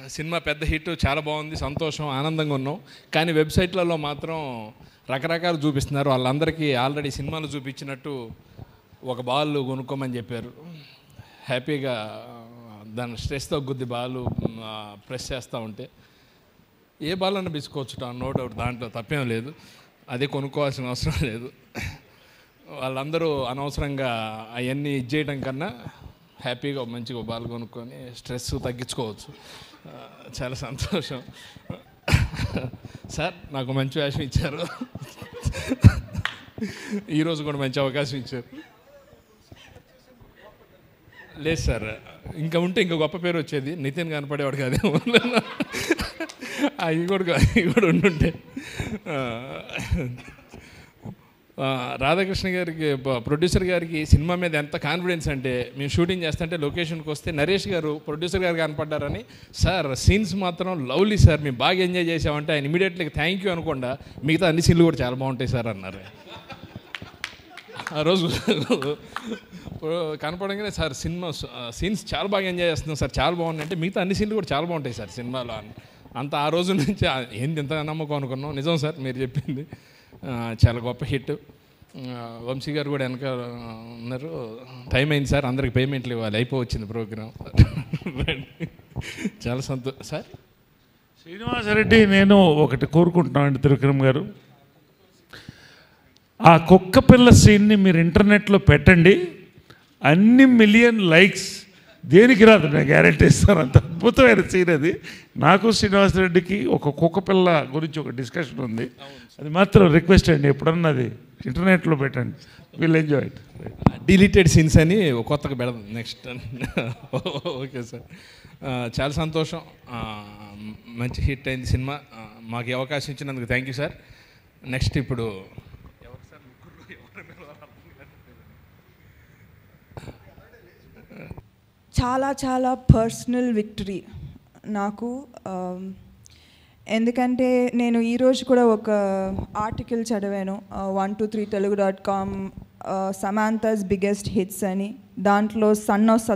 cinema పెద్ద hit చాలా బాగుంది సంతోషం ఆనందంగా ఉన్నాం కానీ వెబ్సైట్లలో మాత్రం రకరకాలు చూపిస్తున్నారు వాళ్ళందరికీ ఆల్రెడీ సినిమాలు చూపించినట్టు ఒక బాల్ కొనుక్కోమని చెప్పారు హ్యాపీగా దాని స్ట్రెస్ తగ్గుద్ది బాల్ ప్రెస్ చేస్తూ ఉంటే ఏ బాల్ అన్న బిసుకోవచ్చు నో డౌట్ దాంట్లో తప్పేం లేదు అదే కొనుక్కోవాల్సిన అవసరం లేదు వాళ్ళందరూ అనవసరంగా అవన్నీ ఇచ్చేయడం కన్నా హ్యాపీగా మంచిగా ఒక బాల్ కొనుక్కొని స్ట్రెస్ తగ్గించుకోవచ్చు ఆ, చాలా సంతోషం సార్ నాకు మంచి వేషం ఇచ్చారు ఈరోజు కూడా మంచి అవకాశం ఇచ్చారు లేదు సార్ ఇంకా ఉంటే ఇంకా గొప్ప పేరు వచ్చేది నితిన్ కనపడేవాడు కాదేమో అవి కూడా అవి కూడా ఉండుంటే ఆ, ఆ, రాధాకృష్ణ గారికి ప- ప్రొడ్యూసర్ గారికి సినిమా మీద ఎంత కాన్ఫిడెన్స్ అంటే మేము షూటింగ్ చేస్తుంటే లొకేషన్కి వస్తే నరేష్ గారు ప్రొడ్యూసర్ గారు కనపడ్డారని సార్ సీన్స్ మాత్రం లవ్లీ సార్ మేము బాగా ఎంజాయ్ చేసామంటే ఆయన ఇమీడియట్లీ థ్యాంక్ యూ అనుకుండా మిగతా అన్ని సీన్లు కూడా చాలా బాగుంటాయి సార్ అన్నారు ఆ రోజు కనపడంగానే సార్ సినిమా సీన్స్ చాలా బాగా ఎంజాయ్ చేస్తున్నాం సార్ చాలా బాగున్నాయి అంటే మిగతా అన్ని సీన్లు కూడా చాలా బాగుంటాయి సార్ సినిమాలో అని అంత ఆ రోజు నుంచి ఆ, ఏంది ఇంత నమ్మకం అనుకున్నాం నిజం సార్ మీరు చెప్పింది ఆ, చాలా గొప్ప హిట్ వంశీ గారు కూడా వెనక ఉన్నారు టైం అయింది సార్ అందరికి పేమెంట్లు ఇవ్వాలి అయిపో వచ్చింది ప్రోగ్రామ్ చాలా సంతో సార్ శ్రీనివాసరెడ్డి నేను ఒకటి కోరుకుంటున్నాను త్రివిక్రమ్ గారు ఆ కుక్క పిల్ల సీన్ని మీరు ఇంటర్నెట్లో పెట్టండి అన్ని మిలియన్ లైక్స్ దేనికి రాదు నేను గ్యారెంటీ ఇస్తాను అంత అద్భుతమైన సీన్ అది నాకు శ్రీనివాసరెడ్డికి ఒక కుక్క పిల్ల గురించి ఒక డిస్కషన్ ఉంది అది మాత్రం రిక్వెస్ట్ అండి ఎప్పుడన్నా అది ఇంటర్నెట్లో పెట్టండి will enjoy it deleted scenes అని ఒక కొత్తగా పెడదాం నెక్స్ట్ ఓకే సార్ ఆ, చాలా సంతోషం ఆ, మంచి హిట్ అయింది సినిమా ఆ, మాకు ఈ అవకాశం ఇచ్చినందుకు థ్యాంక్ యూ సార్ నెక్స్ట్ ఇప్పుడు చాలా చాలా పర్సనల్ విక్టరీ నాకు ఆమ్, ఎందుకంటే నేను ఈరోజు కూడా ఒక ఆర్టికల్ చదివాను one two three Telugu dot com Samantha's biggest hits అని దాంట్లో సన్ ఆఫ్